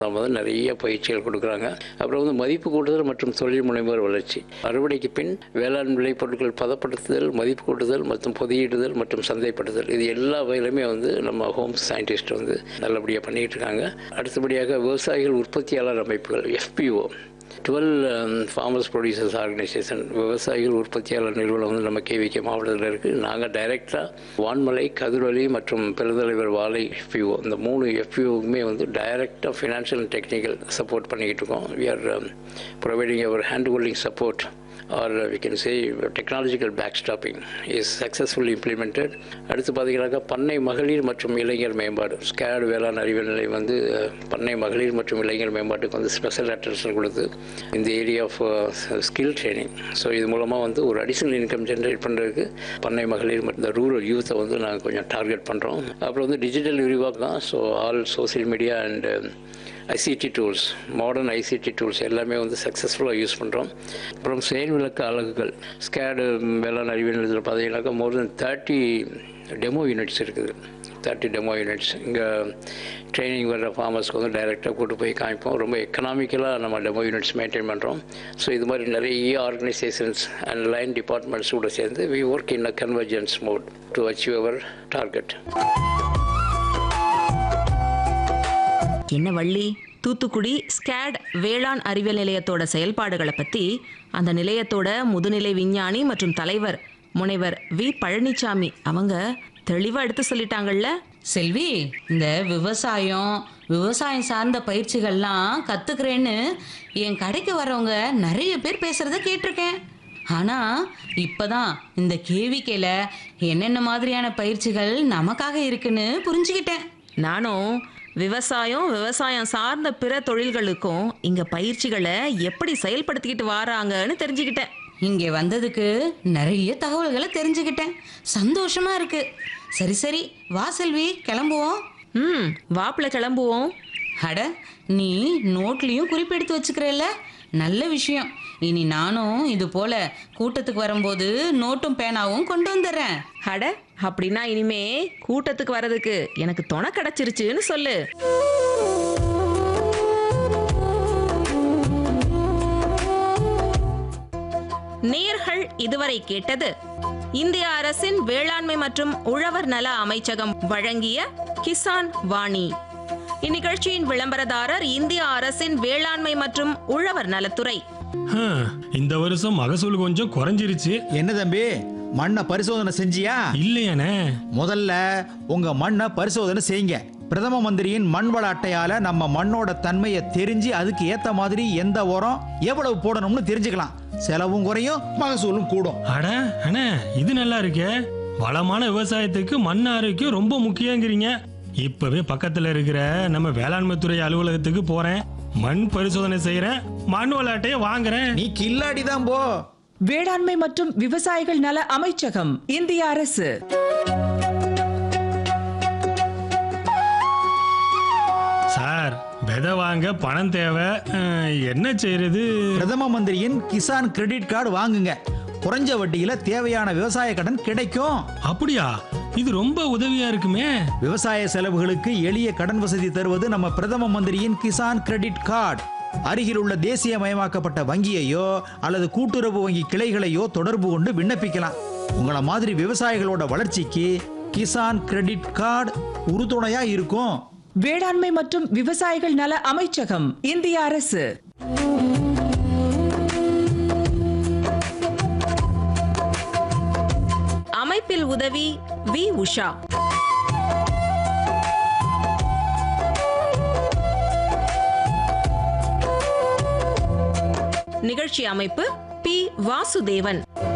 நம்ம வந்து நிறைய பயிற்சிகள் கொடுக்குறாங்க அப்புறம் வந்து மதிப்பு கூட்டுதல் மற்றும் தொழில் முனைவோர் வளர்ச்சி அறுவடைக்கு பின் வேளாண் விளைபொருட்கள் பதப்படுத்துதல் மதிப்பு கூட்டுதல் மற்றும் பொதியிடுதல் மற்றும் சந்தைப்படுத்துதல் இது எல்லா வகையிலுமே வந்து நம்ம ஹோம் சயின்டிஸ்ட் வந்து நல்லபடியாக பண்ணிகிட்டு இருக்காங்க அடுத்தபடியாக விவசாயிகள் உற்பத்தியாளர் அமைப்புகள் எஃபிஓ டுவெல் ஃபார்மர்ஸ் ப்ரொடியூசர்ஸ் ஆர்கனைசேஷன் விவசாயிகள் உற்பத்தியாளர் நிறுவனம் வந்து நம்ம கேவிகே மாவட்டத்தில் இருக்குது நாங்கள் டைரெக்டாக வான்மலை கதிரொலி மற்றும் பெருந்தலைவர் வாழை எஃப்யூஓ இந்த மூணு எஃப்யூவுக்குமே வந்து டைரெக்டாக ஃபினான்ஷியல் அண்ட் டெக்னிக்கல் சப்போர்ட் பண்ணிக்கிட்டு இருக்கோம் we are providing our hand holding support are we can say technological back stopping is successfully implemented அடுத்து பார்த்தீங்கன்னாக்கா பண்ணை மகளிர் மற்றும் இளைஞர் மேம்பாடு ஸ்கேட் வேளாண் அறிவியல் நிலையம் வந்து அஹ், பண்ணை மகளிர் மற்றும் இளைஞர் மேம்பாட்டுக்கு வந்து ஸ்பெஷல் அட்டென்ஷன் கொடுத்து இந்த area of skill training so இது மூலமாக வந்து ஒரு அடிஷனல் இன்கம் ஜென்ரேட் பண்ணுறதுக்கு பண்ணை மகளிர் மற்றும் இந்த ரூரல் யூத்தை வந்து நாங்கள் கொஞ்சம் டார்கெட் பண்ணுறோம் அப்புறம் வந்து டிஜிட்டல் விரிவாக்கம் so all social media and ICT tools modern ICT tools எல்லாமே வந்து சக்ஸஸ்ஃபுல்லாக யூஸ் பண்ணுறோம் அப்புறம் செயல் விளக்க அலகுகள் ஸ்கேடு வேளாண் அறிவியல் நிலையத்தில் பார்த்தீங்கன்னாக்கா more than thirty demo units இருக்குது தேர்ட்டி டெமோ யூனிட்ஸ் இங்கே ட்ரைனிங் வர்ற ஃபார்மர்ஸ்க்கு வந்து டைரெக்டாக கூட்டு போய் காமிப்போம் ரொம்ப எக்கனாமிக்கலாக நம்ம டெமோ யூனிட்ஸ் மெயின்டைன் பண்ணுறோம் ஸோ இது மாதிரி நிறைய ஆர்கனைசேஷன்ஸ் அண்ட் லைன் டிபார்ட்மெண்ட்ஸ் கூட சேர்ந்து we work in a convergence mode to achieve our target என்ன வள்ளி தூத்துக்குடி ஸ்கேட் வேளாண் அறிவியல் நிலையத்தோட செயல்பாடுகளை பத்தி அந்த நிலையத்தோட முதுநிலை விஞ்ஞானி மற்றும் தலைவர் முனைவர் வி பழனிசாமி அவங்க தெளிவா எடுத்து சொல்லிட்டாங்கல்ல செல்வி இந்த விவசாயம் விவசாயம் சார்ந்த பயிற்சிகள்லாம் கத்துக்கிறேன்னு என் கடைக்கு வரவங்க நிறைய பேர் பேசுறத கேட்டிருக்கேன் ஆனா இப்பதான் இந்த கேவிக்கையில என்னென்ன மாதிரியான பயிற்சிகள் நமக்காக இருக்குன்னு புரிஞ்சுக்கிட்டேன் நானும் விவசாயம் விவசாயம் சார்ந்த பிற தொழில்களுக்கும் இங்க பயிற்சிகளை எப்படி செயல்படுத்திக்கிட்டு வராங்கன்னு தெரிஞ்சுக்கிட்டேன் இங்கே வந்ததுக்கு நிறைய தகவல்களை தெரிஞ்சுக்கிட்டேன் சந்தோஷமா இருக்கு சரி சரி வா செல்வி கிளம்புவோம் ம் வாப்பில கிளம்புவோம் அட நீ நோட்லேயும் குறிப்பெடுத்து வச்சுக்கிறல்ல நல்ல விஷயம் இனி நானும் இது போல கூட்டத்துக்கு வரும்போது நோட்டும் பேனாவும் கொண்டு வந்துடுறேன் அட அப்படின்னா இனிமே கூட்டத்துக்கு வர்றதுக்கு எனக்கு துணை கிடைச்சிருச்சுன்னு சொல்லு நேர்கள் இதுவரை கேட்டது இந்திய அரசின் வேளாண்மை மற்றும் உழவர் நல அமைச்சகம் வழங்கிய கிசான் வாணி இந்நிகழ்ச்சியின் விளம்பரதாரர் இந்திய அரசின் வேளாண்மை மற்றும் உழவர் நலத்துறை ஹம், இந்த வருஷம் மகசூல் கொஞ்சம் குறைஞ்சிருச்சு என்ன தம்பி மண்ணை பரிசோதனை செஞ்சியா இல்லையானே முதல்ல உங்க மண்ணை பரிசோதனை செய்யுங்க பிரதம மந்திரியின் மண் வள அட்டையால நம்ம மண்ணோட தன்மையை தெரிஞ்சு அதுக்கு ஏத்த மாதிரி எந்த உரம் எவ்வளவு போடணும்னு தெரிஞ்சுக்கலாம் செலவும் குறையும் மகசூலும் கூடும் அட அண்ணே இது நல்லா இருக்கே வளமான விவசாயத்துக்கு மண் ஆரோக்கியம் ரொம்ப முக்கியங்கிறீங்க இப்பவே பக்கத்துல இருக்கிற நம்ம வேளாண்மை துறை அலுவலகத்துக்கு போறேன் மண் பரிசோதனை செய்யறேன் மண் விளையாட்டையே வாங்குறேன் நீ கில்லாடி தான் போ வேளாண்மை மற்றும் விவசாயிகள் நல அமைச்சகம் இந்திய அரசு சார் விதை வாங்க பணம் தேவை அஹ், என்ன செய்யறது பிரதம மந்திரியின் கிசான் கிரெடிட் கார்டு வாங்குங்க குறைஞ்ச வட்டியில தேவையான விவசாய கடன் கிடைக்கும் அப்படியா இது ரொம்ப உதவியா இருக்குமே விவசாய செலவுகளுக்கு எளிய கடன் வசதி தருவது நம்ம பிரதம மந்திரியின் கிசான் கிரெடிட் கார்டு அருகில் உள்ள தேசியமயமாக்கப்பட்ட வங்கியையோ அல்லது கூட்டுறவு வங்கி கிளைகளையோ தொடர்பு கொண்டு விண்ணப்பிக்கலாம் உங்களை மாதிரி விவசாயிகளோட வளர்ச்சிக்கு கிசான் கிரெடிட் கார்டு உறுதுணையா இருக்கும் வேளாண்மை மற்றும் விவசாயிகள் நல அமைச்சகம் இந்திய அரசு அமைப்பில் உதவி வி உஷா நிகழ்ச்சி அமைப்பு பி வாசுதேவன்